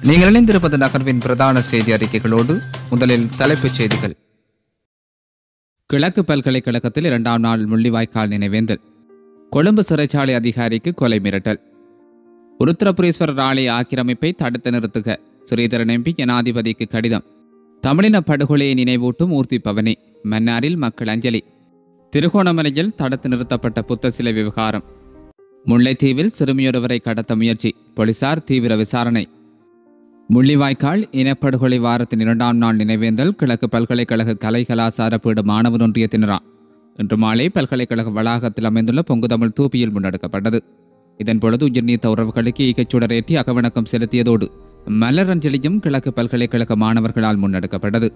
நீங்கள் இணைந்திருப்பது நகர்வின் பிரதான செய்தி அறிக்கைகளோடு முதலில் தலைப்புச் செய்திகள் கிழக்கு பல்கலைக்கழகத்தில் இரண்டாம் நாள் முள்ளிவாய்க்கால் நினைவேந்தல் கொழும்பு சிறைச்சாலை அதிகாரிக்கு கொலை மிரட்டல் உருத்திரபுரீஸ்வரர் ஆலய ஆக்கிரமிப்பை தடுத்து நிறுத்துக ஸ்ரீதரன் எம்பி ஜனாதிபதிக்கு கடிதம் தமிழின படுகொலையை நினைவூட்டும் ஊர்த்தி பவனி மன்னாரில் மக்கள் அஞ்சலி திருகோணமலையில் தடுத்து நிறுத்தப்பட்ட புத்த சிலை விவகாரம் முல்லைத்தீவில் சிறுமியொருவரை கடத்த முயற்சி போலீசார் தீவிர விசாரணை முள்ளிவாய்க்கால் இனப்படுகொலை வாரத்தின் இரண்டாம் நாள் நினைவேந்தல் கிழக்கு பல்கலைக்கழக கலை கலாசார பீட மாணவர் ஒன்றியத்தினரால் இன்று மாலை பல்கலைக்கழக வளாகத்தில் அமைந்துள்ள பொங்குதமிழ் தூப்பியில் முன்னெடுக்கப்பட்டது இதன் பொழுது உயிர்நீத்த உறவுகளுக்கு ஈகைச்சுடரேற்றி அகவணக்கம் செலுத்தியதோடு மலரஞ்சலியும் கிழக்கு பல்கலைக்கழக மாணவர்களால் முன்னெடுக்கப்பட்டது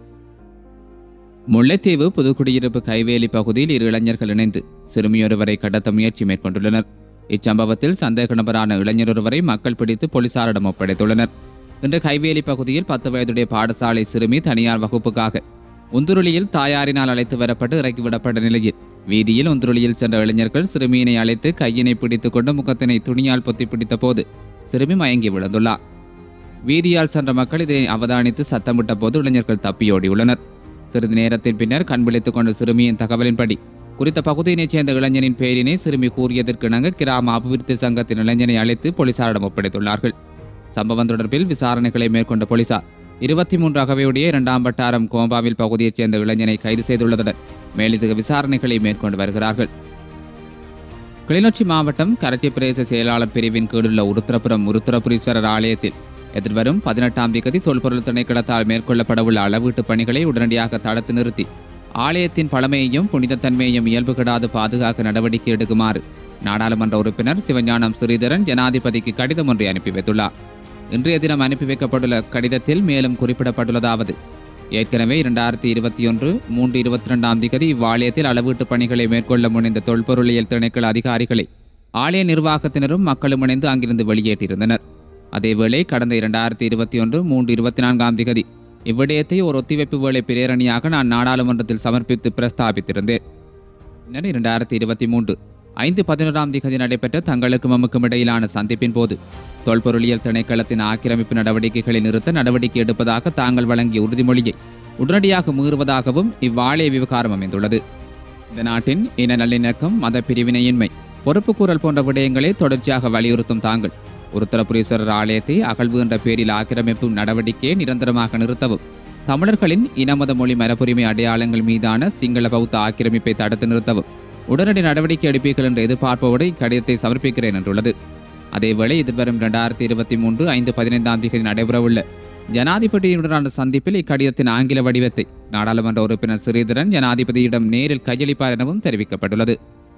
முல்லைத்தீவு புதுக்குடியிருப்பு கைவேலி பகுதியில் இரு இளைஞர்கள் இணைந்து சிறுமியொருவரை கடத்த முயற்சி மேற்கொண்டுள்ளனர் இச்சம்பவத்தில் சந்தேக நபரான இளைஞர் ஒருவரை மக்கள் பிடித்து போலீசாரிடம் ஒப்படைத்துள்ளனர் இன்று கைவேலி பகுதியில் பத்து வயதுடைய பாடசாலை சிறுமி தனியார் வகுப்புக்காக உந்துருளியில் தாயாரினால் அழைத்து வரப்பட்டு இறக்கிவிடப்பட்ட நிலையில் வீதியில் உந்துருளியில் சென்ற இளைஞர்கள் சிறுமியினை அழைத்து கையினை பிடித்துக் கொண்டு முகத்தினை துணியால் பொத்தி பிடித்த போது சிறுமி மயங்கி விழுந்துள்ளார் வீதியால் சென்ற மக்கள் இதை அவதானித்து சத்தமிட்ட போது இளைஞர்கள் தப்பியோடியுள்ளனர் சிறிது நேரத்தின் பின்னர் கண் விழித்துக் கொண்ட சிறுமியின் தகவலின்படி குறித்த பகுதியினைச் சேர்ந்த இளைஞனின் பெயரினை சிறுமி கூறியதற்கிணங்க கிராம அபிவிருத்தி சங்கத்தின் இளைஞனை அழைத்து போலீசாரிடம் ஒப்படைத்துள்ளார்கள் சம்பவம் தொடர்பில் விசாரணைகளை மேற்கொண்ட போலீசார் இருபத்தி மூன்று அகவையுடைய இரண்டாம் வட்டாரம் கோம்பாவில் பகுதியைச் சேர்ந்த இளைஞனை கைது செய்துள்ளதுடன் மேலதிக விசாரணைகளை மேற்கொண்டு வருகிறார்கள் கிளிநொச்சி மாவட்டம் கரச்சி பிரதேச செயலாளர் பிரிவின் கீழுள்ள உருத்திரபுரம் உருத்திரபுரீஸ்வரர் ஆலயத்தில் எதிர்வரும் பதினெட்டாம் திகதி தொல்பொருள் திணைக்களத்தால் மேற்கொள்ளப்படவுள்ள அளவீட்டு பணிகளை உடனடியாக தடுத்து நிறுத்தி ஆலயத்தின் பழமையையும் புனிதத்தன்மையையும் இயல்பு கெடாது பாதுகாக்க நடவடிக்கை எடுக்குமாறு நாடாளுமன்ற உறுப்பினர் சிவஞானம் ஸ்ரீதரன் ஜனாதிபதிக்கு கடிதம் ஒன்றை அனுப்பி வைத்துள்ளார் இன்றைய தினம் அனுப்பி வைக்கப்பட்டுள்ள கடிதத்தில் மேலும் குறிப்பிடப்பட்டுள்ளதாவது ஏற்கனவே இரண்டாயிரத்தி இருபத்தி ஒன்று மூன்று இருபத்தி ரெண்டாம் திகதி இவ்வாலயத்தில் அளவீட்டு பணிகளை மேற்கொள்ள முனைந்த தொல்பொருளியல் திணைக்கள அதிகாரிகளை ஆலய நிர்வாகத்தினரும் மக்களும் இணைந்து அங்கிருந்து வெளியேற்றியிருந்தனர் அதேவேளை கடந்த இரண்டாயிரத்தி இருபத்தி ஒன்று மூன்று இருபத்தி நான்காம் திகதி இவ்விடயத்தை ஒரு ஒத்திவைப்பு வேலை பிரேரணியாக நான் நாடாளுமன்றத்தில் சமர்ப்பித்து பிரஸ்தாபித்திருந்தேன் பின்னர் இரண்டாயிரத்தி இருபத்தி மூன்று ஐந்து பதினோராம் திகதி நடைபெற்ற தங்களுக்கும் எமக்கும் இடையிலான சந்திப்பின் போது தொல்பொருளியல் திணைக்களத்தின் ஆக்கிரமிப்பு நடவடிக்கைகளை நிறுத்த நடவடிக்கை எடுப்பதாக தாங்கள் வழங்கிய உறுதிமொழியை உடனடியாக மீறுவதாகவும் இவ்வாலய விவகாரம் அமைந்துள்ளது இந்த நாட்டின் இன நல்லிணக்கம் மத பிரிவினையின்மை பொறுப்புக்கூறல் போன்ற விடயங்களை தொடர்ச்சியாக வலியுறுத்தும் தாங்கள் உருத்தரபுரீஸ்வரர் ஆலயத்தை அகழ்வு என்ற பேரில் ஆக்கிரமிப்பு நடவடிக்கையை நிரந்தரமாக நிறுத்தவும் தமிழர்களின் இனமத மொழி மரபுரிமை அடையாளங்கள் மீதான சிங்கள பௌத்த ஆக்கிரமிப்பை தடுத்து நிறுத்தவும் உடனடி நடவடிக்கை எடுப்பீர்கள் என்ற எதிர்பார்ப்போடு இக்கடிதத்தை சமர்ப்பிக்கிறேன் என்றுள்ளது அதேவேளை எதிர்வரும் இரண்டாயிரத்தி இருபத்தி மூன்று ஐந்து பதினைந்தாம் தேதி நடைபெறவுள்ள ஜனாதிபதியுடனான சந்திப்பில் இக்கடிதத்தின் ஆங்கில வடிவத்தை நாடாளுமன்ற உறுப்பினர் ஸ்ரீதரன் ஜனாதிபதியிடம் நேரில் கையளிப்பார் எனவும் தெரிவிக்கப்பட்டுள்ளது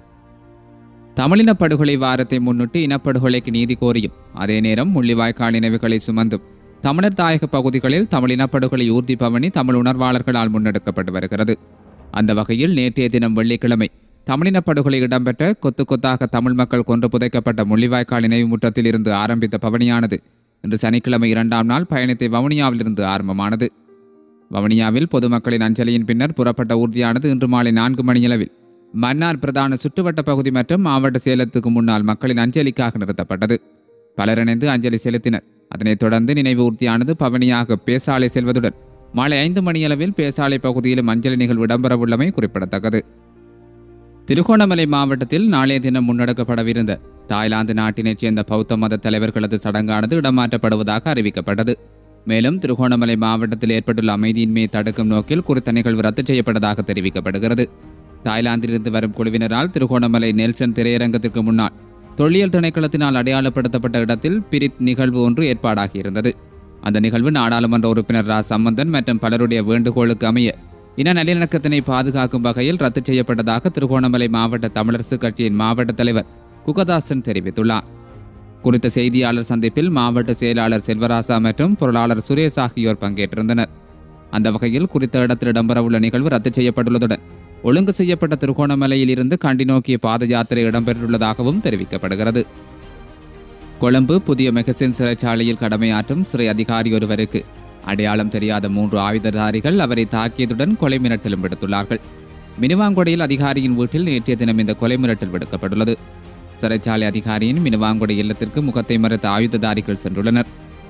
தமிழின படுகொலை வாரத்தை முன்னிட்டு இனப்படுகொலைக்கு நீதி கோரியும் அதே நேரம் முள்ளிவாய்க்கால் நினைவுகளை சுமந்தும் தமிழர் தாயக பகுதிகளில் தமிழ் இனப்படுகொலை ஊர்தி பவனி தமிழ் உணர்வாளர்களால் முன்னெடுக்கப்பட்டு வருகிறது அந்த வகையில் நேற்றைய தினம் வெள்ளிக்கிழமை தமிழின படுகொலை இடம்பெற்ற கொத்து கொத்தாக தமிழ் மக்கள் கொன்று புதைக்கப்பட்ட முள்ளிவாய்க்கால் நினைவு முற்றத்தில் இருந்து ஆரம்பித்த பவனியானது இன்று சனிக்கிழமை இரண்டாம் நாள் பயணத்தை வவுனியாவிலிருந்து ஆரம்பமானது வவுனியாவில் பொதுமக்களின் அஞ்சலியின் பின்னர் புறப்பட்ட ஊர்தியானது இன்று மாலை நான்கு மணியளவில் மன்னார் பிரதான சுற்றுவட்ட பகுதி மற்றும் மாவட்ட சேலத்துக்கு முன்னால் மக்களின் அஞ்சலிக்காக நிறுத்தப்பட்டது பலர் இணைந்து அஞ்சலி செலுத்தினர் அதனைத் தொடர்ந்து நினைவு ஊர்தியானது பவனியாக பேசாலை செல்வதுடன் மாலை ஐந்து மணியளவில் பேசாலை பகுதியிலும் அஞ்சலி நிகழ்வு இடம்பெறவுள்ளமை குறிப்பிடத்தக்கது திருகோணமலை மாவட்டத்தில் நாளைய தினம் முன்னெடுக்கப்படவிருந்த தாய்லாந்து நாட்டினைச் சேர்ந்த பௌத்த மத தலைவர்களது சடங்கானது இடமாற்றப்படுவதாக அறிவிக்கப்பட்டது மேலும் திருகோணமலை மாவட்டத்தில் ஏற்பட்டுள்ள அமைதியின்மையை தடுக்கும் நோக்கில் குறித்த நிகழ்வு ரத்து செய்யப்பட்டதாக தெரிவிக்கப்படுகிறது தாய்லாந்திலிருந்து வரும் குழுவினரால் திருகோணமலை நெல்சன் திரையரங்கத்திற்கு முன்னால் தொல்லியல் திணைக்களத்தினால் அடையாளப்படுத்தப்பட்ட இடத்தில் பிரித் நிகழ்வு ஒன்று ஏற்பாடாகியிருந்தது அந்த நிகழ்வு நாடாளுமன்ற உறுப்பினர் ரா சம்பந்தன் மற்றும் பலருடைய வேண்டுகோளுக்கு அமைய இன நல்லிணக்கத்தினை பாதுகாக்கும் வகையில் ரத்து செய்யப்பட்டதாக திருகோணமலை மாவட்ட தமிழரசு கட்சியின் மாவட்ட தலைவர் குகதாசன் தெரிவித்துள்ளார் குறித்த செய்தியாளர் சந்திப்பில் மாவட்ட செயலாளர் செல்வராசா மற்றும் பொருளாளர் சுரேஷ் ஆகியோர் பங்கேற்றிருந்தனர் அந்த வகையில் குறித்த இடத்தில் இடம்பெறவுள்ள நிகழ்வு ரத்து செய்யப்பட்டுள்ளதுடன் ஒழுங்கு செய்யப்பட்ட திருகோணமலையில் இருந்து கண்டி நோக்கிய பாத யாத்திரை இடம்பெற்றுள்ளதாகவும் தெரிவிக்கப்படுகிறது கொழும்பு புதிய மெகசின் சிறைச்சாலையில் கடமையாற்றும் சிறை அதிகாரி ஒருவருக்கு அடையாளம் தெரியாத மூன்று ஆயுததாரிகள் அவரை தாக்கியதுடன் கொலை மிரட்டலும் விடுத்துள்ளார்கள் மினுவாங்குடியில் அதிகாரியின் வீட்டில் நேற்றைய தினம் இந்த கொலை மிரட்டல் விடுக்கப்பட்டுள்ளது சிறைச்சாலை அதிகாரியின் மினுவாங்குடி இல்லத்திற்கு முகத்தை மறைத்த ஆயுததாரிகள் சென்றுள்ளனர்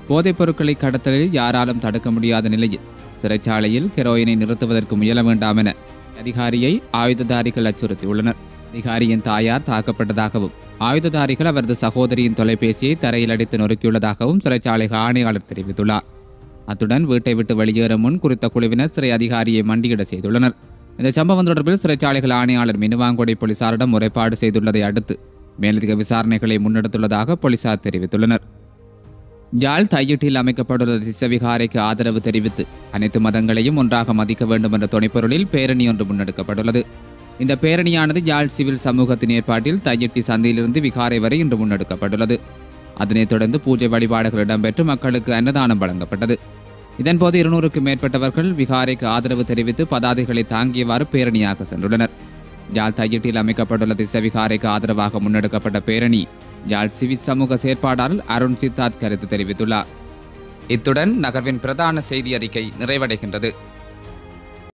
போதைப் பொருட்களை கடத்தலில் யாராலும் தடுக்க முடியாத நிலையில் சிறைச்சாலையில் ஹெரோயினை நிறுத்துவதற்கு முயல வேண்டாம் என அதிகாரியை ஆயுததாரிகள் அச்சுறுத்தியுள்ளனர் அதிகாரியின் தாயார் தாக்கப்பட்டதாகவும் ஆயுததாரிகள் அவரது சகோதரியின் தொலைபேசியை தரையில் அடித்து நொறுக்கியுள்ளதாகவும் சிறைச்சாலை ஆணையாளர் தெரிவித்துள்ளார் அத்துடன் வீட்டை விட்டு வெளியேறும் முன் குறித்த குழுவினர் சிறை அதிகாரியை மண்டியிட செய்துள்ளனர் இந்த சம்பவம் தொடர்பில் சிறைச்சாலைகள் ஆணையாளர் மினுவாங்கொடை போலீசாரிடம் முறைப்பாடு செய்துள்ளதை அடுத்து மேலதிக விசாரணைகளை முன்னெடுத்துள்ளதாக போலீசார் தெரிவித்துள்ளனர் யாழ் தையிட்டில் அமைக்கப்பட்டுள்ள திசவிகாரைக்கு ஆதரவு தெரிவித்து அனைத்து மதங்களையும் ஒன்றாக மதிக்க வேண்டும் என்ற துணைப்பொருளில் பேரணி ஒன்று முன்னெடுக்கப்பட்டுள்ளது இந்த பேரணியானது யாழ் சிவில் சமூகத்தின் ஏற்பாட்டில் தையிட்டி சந்தையிலிருந்து விகாரை வரை இன்று முன்னெடுக்கப்பட்டுள்ளது அதனைத் தொடர்ந்து பூஜை வழிபாடுகள் இடம்பெற்று மக்களுக்கு அன்னதானம் வழங்கப்பட்டது இதன்போது இருநூறுக்கும் மேற்பட்டவர்கள் விகாரைக்கு ஆதரவு தெரிவித்து பதாதைகளை தாங்கியவாறு பேரணியாக சென்றுள்ளனர் யாழ் தையிட்டில் அமைக்கப்பட்டுள்ள திசவிகாரைக்கு ஆதரவாக முன்னெடுக்கப்பட்ட பேரணி யாழ் சிவி சமூக செயற்பாடாளர் அருண் சித்தார்த் கருத்து தெரிவித்துள்ளார் இத்துடன் நகர்வின் பிரதான செய்தி அறிக்கை நிறைவடைகின்றது